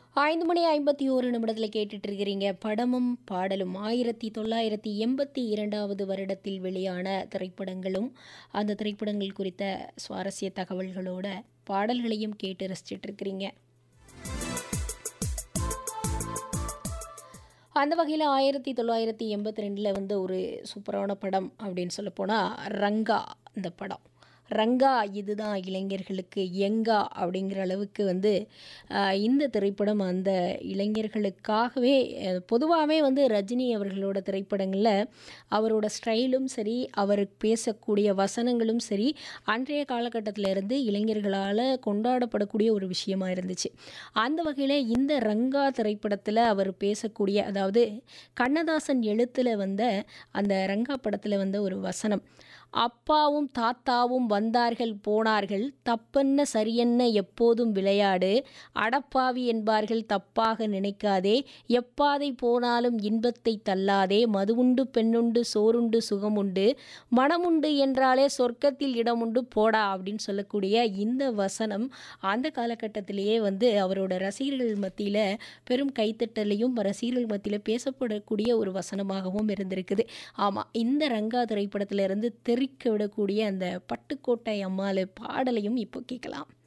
ஐந்து மணி ஐம்பத்தி ஓரு நிமிடத்தில் கேட்டுட்டு இருக்கிறீங்க படமும் பாடலும் ஆயிரத்தி தொள்ளாயிரத்தி எண்பத்தி இரண்டாவது வருடத்தில் வெளியான திரைப்படங்களும் அந்த திரைப்படங்கள் குறித்த சுவாரஸ்ய தகவல்களோட பாடல்களையும் கேட்டு ரசிச்சிட்டு இருக்கிறீங்க அந்த வகையில் ஆயிரத்தி தொள்ளாயிரத்தி எண்பத்தி ரெண்டில் வந்து ஒரு சூப்பரான படம் அப்படின்னு சொல்ல போனால் ரங்கா இந்த படம் ரங்கா இதுதான் இளைஞர்களுக்கு எங்கா அப்படிங்கிற அளவுக்கு வந்து ஆஹ், இந்த திரைப்படம் அந்த இளைஞர்களுக்காகவே பொதுவாகவே வந்து ரஜினி அவர்களோட திரைப்படங்களில் அவரோட ஸ்டைலும் சரி அவர் பேசக்கூடிய வசனங்களும் சரி அன்றைய காலகட்டத்தில் இருந்து இளைஞர்களால் கொண்டாடப்படக்கூடிய ஒரு விஷயமா இருந்துச்சு அந்த வகையில் இந்த ரங்கா திரைப்படத்தில் அவர் பேசக்கூடிய அதாவது கண்ணதாசன் எழுத்தில் வந்த அந்த ரங்கா படத்தில் வந்த ஒரு வசனம் அப்பாவும் தாத்தாவும் வந்தார்கள் போனார்கள் தப்பென்ன சரியென்ன எப்போதும் விளையாடு அடப்பாவி என்பார்கள் தப்பாக நினைக்காதே எப்பாதை போனாலும் இன்பத்தை தள்ளாதே மதுவுண்டு பெண்ணுண்டு சோறுண்டு சுகமுண்டு மனமுண்டு என்றாலே சொர்க்கத்தில் இடமுண்டு போடா அப்படின்னு சொல்லக்கூடிய இந்த வசனம் அந்த காலகட்டத்திலேயே வந்து அவரோட ரசிகர்கள் மத்தியில் பெரும் கைத்தட்டலையும் ரசிகர்கள் மத்தியில் பேசப்படக்கூடிய ஒரு வசனமாகவும் இருந்திருக்குது ஆமாம் இந்த ரங்கா திரைப்படத்திலிருந்து தெறிக்க விடக்கூடிய அந்த பட்டுக்கோட்டை அம்மாள் பாடலையும் இப்போ கேட்கலாம்